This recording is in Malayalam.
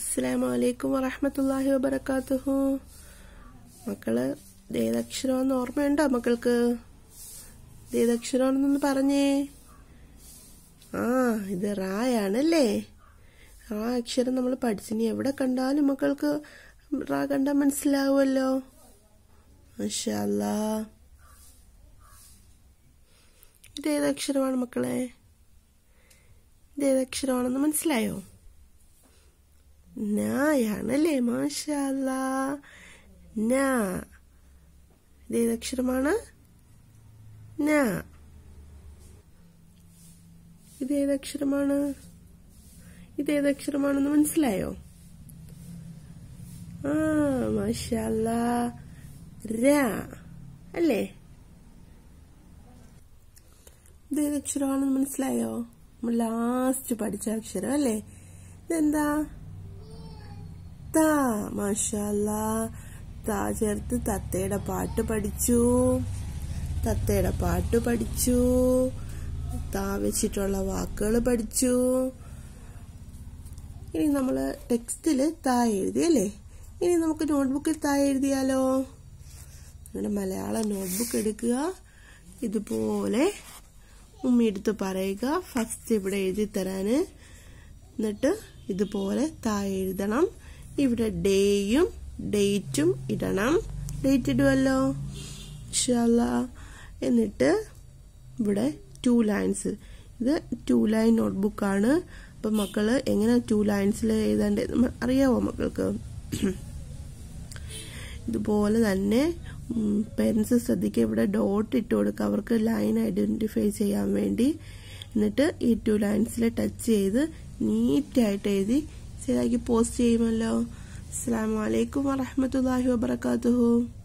അസ്സലാമു അലൈക്കും വറഹമത്തല്ലാഹി വബർക്കാത്തുഹു മക്കള് ഏതക്ഷരമാണെന്ന് ഓർമ്മയുണ്ടോ മക്കൾക്ക് ഏതക്ഷരമാണെന്നൊന്ന് പറഞ്ഞേ ആ ഇത് റായാണല്ലേ റാ അക്ഷരം നമ്മൾ പഠിച്ചിനി എവിടെ കണ്ടാലും മക്കൾക്ക് റാ കണ്ടാൽ മനസ്സിലാവുമല്ലോ മാഷാല്ലാ ഇത് ഏതക്ഷരമാണ് മക്കളെ ഇത് ഏതക്ഷരമാണെന്ന് മനസ്സിലായോ നായാണല്ലേ മാഷാല്ലാ നാ ഇത് ഏതക്ഷരമാണ് നാ ഇത് ഏതക്ഷരമാണ് ഇത് ഏതക്ഷരമാണെന്ന് മനസ്സിലായോ ആ മാഷാല്ലാ രാ അല്ലേ ഇത് ഏതക്ഷരമാണെന്ന് മനസ്സിലായോ നമ്മൾ ലാസ്റ്റ് പഠിച്ച അക്ഷരം അല്ലേ ഇതെന്താ താ മാഷാല്ലാ താ ചേർത്ത് തത്തയുടെ പാട്ട് പഠിച്ചു തത്തയുടെ പാട്ട് പഠിച്ചു താ വെച്ചിട്ടുള്ള വാക്കുകൾ പഠിച്ചു ഇനി നമ്മൾ ടെക്സ്റ്റിൽ താ എഴുതി അല്ലേ ഇനി നമുക്ക് നോട്ട്ബുക്കിൽ താ എഴുതിയാലോ അങ്ങനെ മലയാളം നോട്ട്ബുക്ക് എടുക്കുക ഇതുപോലെ ഉമ്മി എടുത്ത് പറയുക ഫസ്റ്റ് ഇവിടെ എഴുതി തരാന് എന്നിട്ട് ഇതുപോലെ താ എഴുതണം ഇവിടെ ഡേയും ഡേറ്റും ഇടണം ഡേറ്റ് ഇടുമല്ലോ ഇൻഷാല്ല എന്നിട്ട് ഇവിടെ ടു ലൈൻസ് ഇത് ടു ലൈൻ നോട്ട്ബുക്കാണ് അപ്പം മക്കള് എങ്ങനെ ടു ലൈൻസിൽ എഴുതേണ്ടത് അറിയാവോ മക്കൾക്ക് ഇതുപോലെ തന്നെ പേരൻസ് ശ്രദ്ധിക്കുക ഇവിടെ ഡോട്ട് ഇട്ട് കൊടുക്കുക അവർക്ക് ലൈൻ ഐഡന്റിഫൈ ചെയ്യാൻ വേണ്ടി എന്നിട്ട് ഈ ടു ലൈൻസിൽ ടച്ച് ചെയ്ത് നീറ്റായിട്ട് എഴുതി ശരിയാക്കി പോസ്റ്റ് ചെയ്യുമല്ലോ അസ്സാം വലൈക്കും വറഹമത്തല്ലാഹി വാബർക്കാത്തുഹു